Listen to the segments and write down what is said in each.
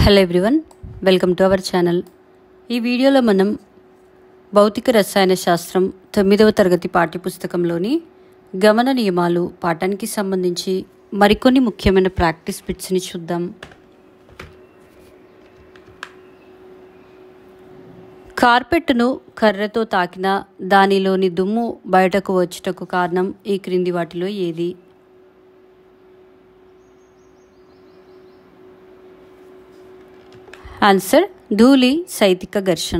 hello everyone welcome to our channel ఈ వీడియోలో మనం భౌతిక రసాయన శాస్త్రం తొమ్మిదవ తరగతి పాఠ్యపుస్తకంలోని గమన నియమాలు పాఠానికి సంబంధించి మరికొన్ని ముఖ్యమైన ప్రాక్టీస్ బిట్స్ని చూద్దాం కార్పెట్ను కర్రతో తాకిన దానిలోని దుమ్ము బయటకు వచ్చుటకు కారణం ఈ క్రింది వాటిలో ఏది ఆన్సర్ ధూళి సైతిక ఘర్షణ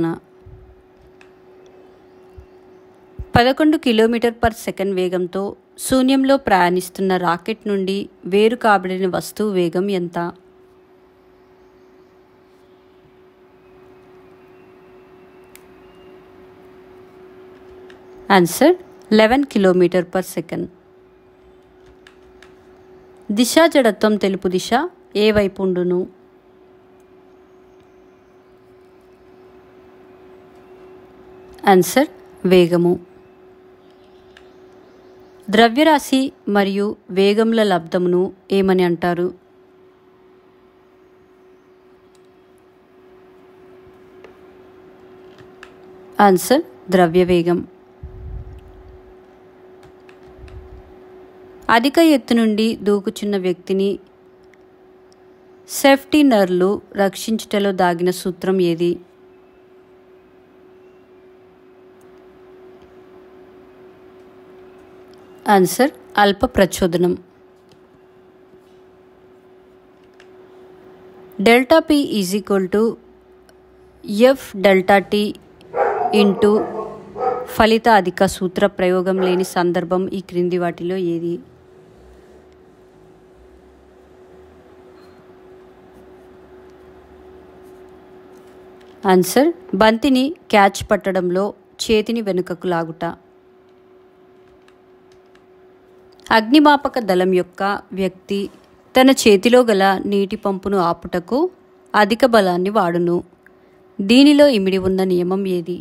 పదకొండు కిలోమీటర్ పర్ సెకండ్ వేగంతో శూన్యంలో ప్రయాణిస్తున్న రాకెట్ నుండి వేరు కాబడిన వస్తువు వేగం ఎంత answer eleven kilometre per second దిశా జడత్వం తెలుపు దిశ ఏ వైపు ఉండును ఆన్సర్ వేగము ద్రవ్యరాశి మరియు వేగంల లబ్ధమును ఏమని అంటారు ఆన్సర్ ద్రవ్యవేగం అధిక ఎత్తు నుండి దూకుచున్న వ్యక్తిని సేఫ్టీ నర్లు రక్షించుటలో దాగిన సూత్రం ఏది ఆన్సర్ అల్ప ప్రచోదనం delta P is equal to F delta T into ఫలిత అధిక సూత్ర ప్రయోగం లేని సందర్భం ఈ క్రింది వాటిలో ఏది ఆన్సర్ బంతిని క్యాచ్ పట్టడంలో చేతిని వెనుకకు లాగుట అగ్నిమాపక దళం యొక్క వ్యక్తి తన చేతిలో గల నీటి పంపును ఆపుటకు అధిక బలాన్ని వాడును దీనిలో ఇమిడి ఉన్న నియమం ఏది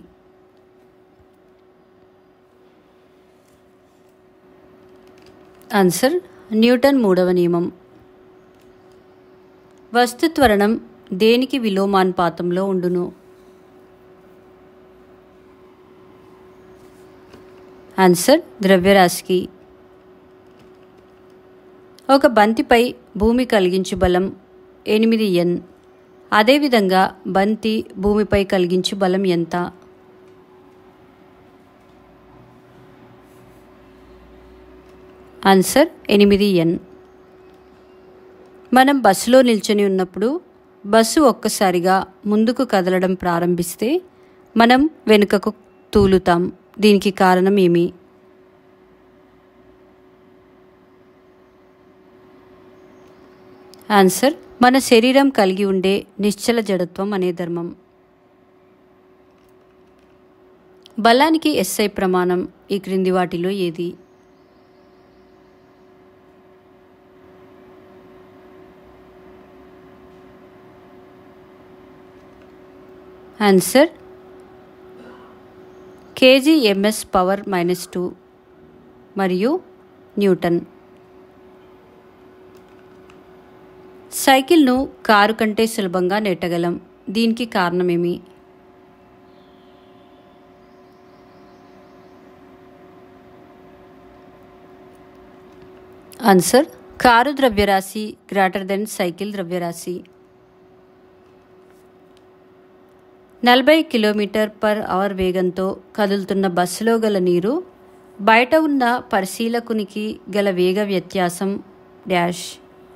ఆన్సర్ న్యూటన్ మూడవ నియమం వస్తు త్వరణం దేనికి విలోమానుపాతంలో ఉండును ఆన్సర్ ద్రవ్యరాశికి ఒక బంతిపై భూమి కలిగించు బలం ఎనిమిది ఎన్ అదేవిధంగా బంతి భూమిపై కలిగించు బలం ఎంత ఆన్సర్ ఎనిమిది ఎన్ మనం బస్సులో నిల్చొని ఉన్నప్పుడు బస్సు ఒక్కసారిగా ముందుకు కదలడం ప్రారంభిస్తే మనం వెనుకకు తూలుతాం దీనికి కారణం ఏమి ఆన్సర్ మన శరీరం కలిగి ఉండే నిశ్చల జడత్వం అనే ధర్మం బలానికి ఎస్ఐ ప్రమాణం ఈ క్రింది వాటిలో ఏది answer KG MS power minus two మరియు న్యూటన్ సైకిల్ను కారు కంటే సులభంగా నెట్టగలం దీనికి కారణమేమి ఆన్సర్ కారు ద్రవ్యరాశి గ్రేటర్ దెన్ సైకిల్ ద్రవ్యరాశి నలభై కిలోమీటర్ పర్ అవర్ వేగంతో కదులుతున్న బస్సులో గల నీరు బయట ఉన్న పరిశీలకునికి గల వేగ వ్యత్యాసం డాష్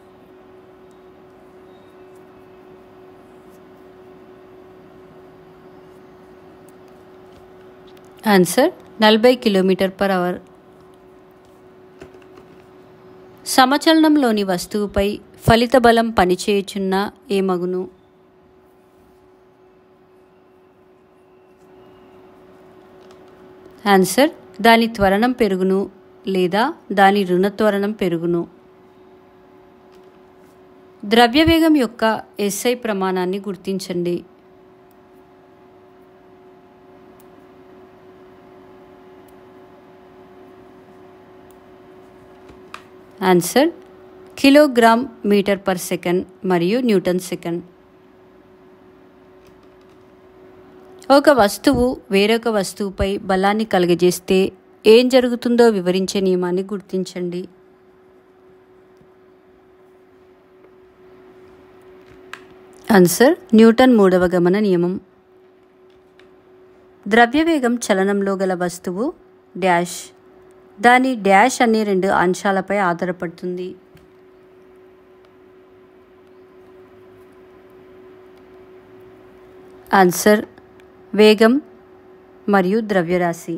ఆన్సర్ నలభై కిలోమీటర్ పర్ అవర్ సమచలనంలోని వస్తువుపై ఫలిత బలం పనిచేయుచున్న ఏ మగును ఆన్సర్ దాని త్వరణం పెరుగును లేదా దాని రుణత్వరణం పెరుగును ద్రవ్యవేగం యొక్క ఎస్ఐ ప్రమాణాన్ని గుర్తించండి answer kilogram metre per second మరియు న్యూటన్ సెకండ్ ఒక వస్తువు వేరొక వస్తువుపై బలాన్ని కలుగజేస్తే ఏం జరుగుతుందో వివరించే నియమాన్ని గుర్తించండి ఆన్సర్ న్యూటన్ మూడవ గమన నియమం ద్రవ్యవేగం చలనంలో గల వస్తువు డ్యాష్ దాని డ్యాష్ అనే రెండు అంశాలపై ఆధారపడుతుంది ఆన్సర్ వేగం మరియు ద్రవ్యరాశి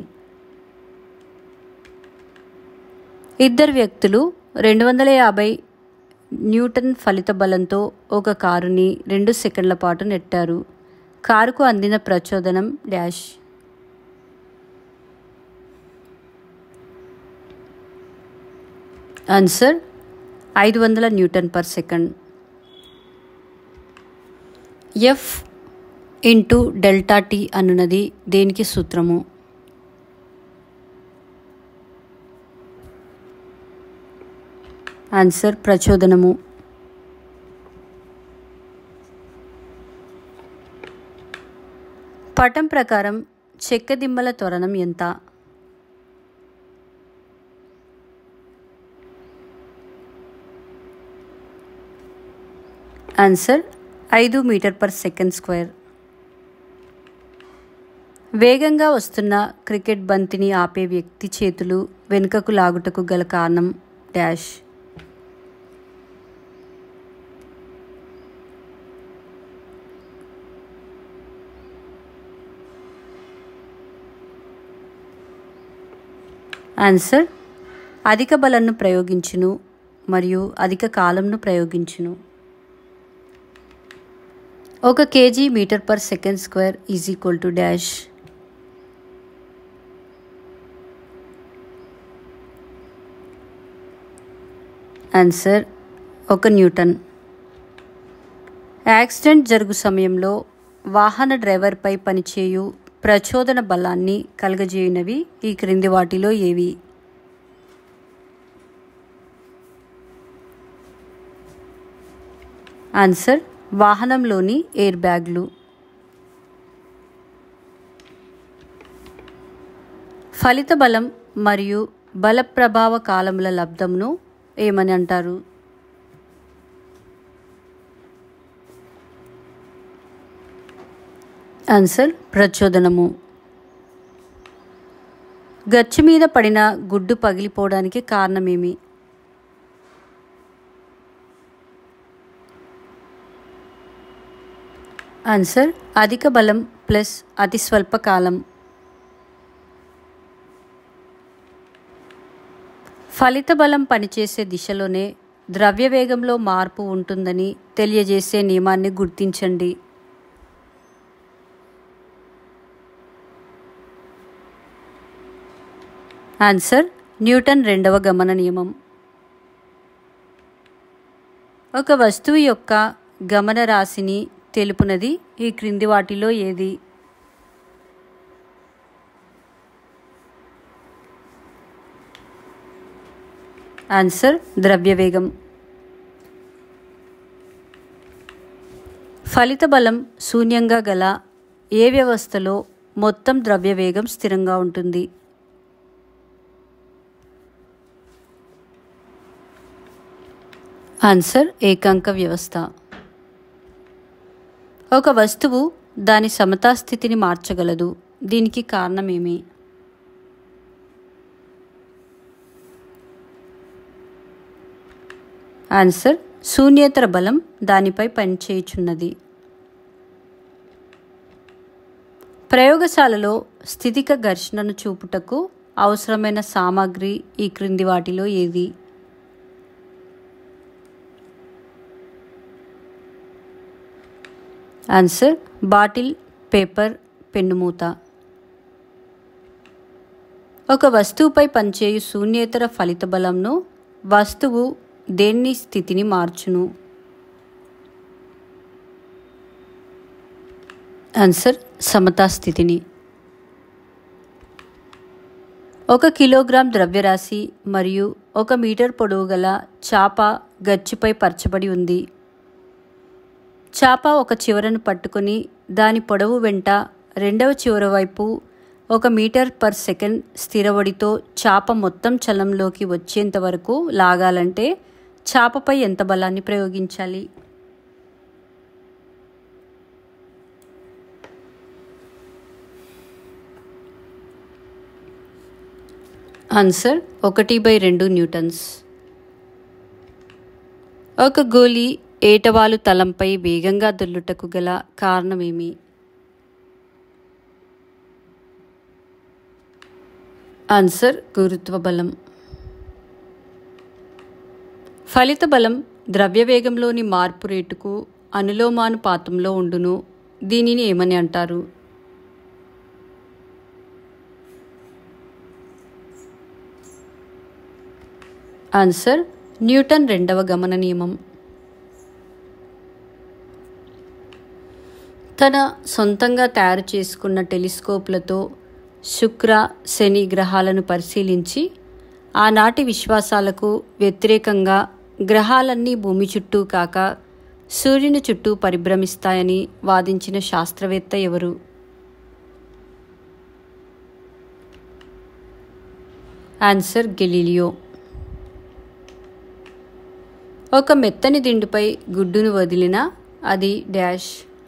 ఇద్దరు వ్యక్తులు రెండు వందల యాభై న్యూటన్ ఫలిత బలంతో ఒక కారుని రెండు సెకండ్ల పాటు నెట్టారు కారుకు అందిన ప్రచోదనం డాష్ ఆన్సర్ ఐదు వందల newton per second F into delta T అనున్నది దేనికి సూత్రము ఆన్సర్ ప్రచోదనము పటం ప్రకారం చెక్కదిమ్మల త్వరణం ఎంత ఆన్సర్ ఐదు మీటర్ పర్ సెకండ్ స్క్వేర్ వేగంగా వస్తున్న క్రికెట్ బంతిని ఆపే వ్యక్తి చేతులు వెనుకకు లాగుటకు గల కారణం డాష్ ఆన్సర్ అధిక బలంను ప్రయోగించును మరియు అధిక కాలంను ప్రయోగించును ఒక KG metre per second square is equal to dash answer ఒక న్యూటన్ యాక్సిడెంట్ జరుగు సమయంలో వాహన డ్రైవర్పై పనిచేయు ప్రచోదన బలాన్ని కలగజేయునవి ఈ క్రింది వాటిలో ఏవి ఆన్సర్ వాహనంలోని ఎయిర్ బ్యాగ్లు ఫలిత బలం మరియు బల ప్రభావ కాలముల లబ్ధమును ఏమని అంటారు ఆన్సర్ ప్రచోదనము గచ్చు మీద పడిన గుడ్డు పగిలిపోవడానికి కారణమేమి ఆన్సర్ అధిక బలం ప్లస్ అతి స్వల్ప కాలం ఫలిత బలం పనిచేసే దిశలోనే ద్రవ్యవేగంలో మార్పు ఉంటుందని తెలియజేసే నియమాన్ని గుర్తించండి ఆన్సర్ న్యూటన్ రెండవ గమన నియమం ఒక వస్తువు యొక్క గమన రాశిని తెలుపునది ఈ క్రింది వాటిలో ఏది ఆన్సర్ ద్రవ్యవేగం ఫలిత బలం శూన్యంగా గల ఏ వ్యవస్థలో మొత్తం ద్రవ్యవేగం స్థిరంగా ఉంటుంది ఆన్సర్ ఏకాంక వ్యవస్థ ఒక వస్తువు దాని సమతా స్థితిని మార్చగలదు దీనికి కారణమేమి ఆన్సర్ శూన్యేతర బలం దానిపై పనిచేయుచున్నది ప్రయోగశాలలో స్థితిక ఘర్షణను చూపుటకు అవసరమైన సామాగ్రి ఈ క్రింది వాటిలో ఏది ఆన్సర్ బాటిల్ పేపర్ పెన్నుమూత ఒక వస్తువుపై పనిచేయు శూన్యేతర ఫలిత బలంను వస్తువు దేన్ని స్థితిని మార్చును ఆన్సర్ సమతా స్థితిని ఒక కిలోగ్రామ్ ద్రవ్యరాశి మరియు ఒక మీటర్ పొడవు గల చాప గచ్చిపై పరచబడి ఉంది చాప ఒక చివరను పట్టుకొని దాని పొడవు వెంట రెండవ చివర వైపు ఒక మీటర్ పర్ సెకండ్ స్థిరవడితో చాప మొత్తం చలంలోకి వచ్చేంత వరకు లాగాలంటే చాపపై ఎంత బలాన్ని ప్రయోగించాలి ఆన్సర్ ఒకటి బై రెండు న్యూటన్స్ ఒక గోలి ఏటవాలు తలంపై వేగంగా దొల్లుటకు గల కారణమేమి ఆన్సర్ గురుత్వ బలం ఫలిత బలం ద్రవ్యవేగంలోని మార్పు రేటుకు అనులోమానుపాతంలో ఉండును దీనిని ఏమని అంటారు ఆన్సర్ న్యూటన్ రెండవ గమన నియమం తన సొంతంగా తయారు చేసుకున్న టెలిస్కోప్లతో శుక్ర శని గ్రహాలను పరిశీలించి ఆనాటి విశ్వాసాలకు వ్యతిరేకంగా గ్రహాలన్నీ భూమి చుట్టూ కాక సూర్యుని చుట్టూ పరిభ్రమిస్తాయని వాదించిన శాస్త్రవేత్త ఎవరు ఆన్సర్ గెలీలియో ఒక మెత్తని దిండుపై గుడ్డును వదిలినా అది డాష్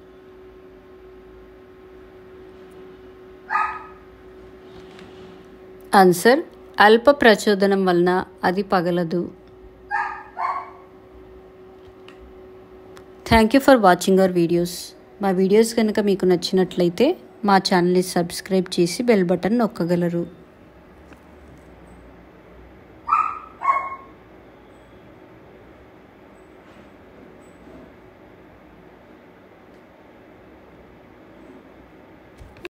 ఆన్సర్ అల్ప ప్రచోదనం వలన అది పగలదు thank you for watching our videos మా వీడియోస్ కనుక మీకు నచ్చినట్లయితే మా ఛానల్ని సబ్స్క్రైబ్ చేసి బెల్ బటన్ నొక్కగలరు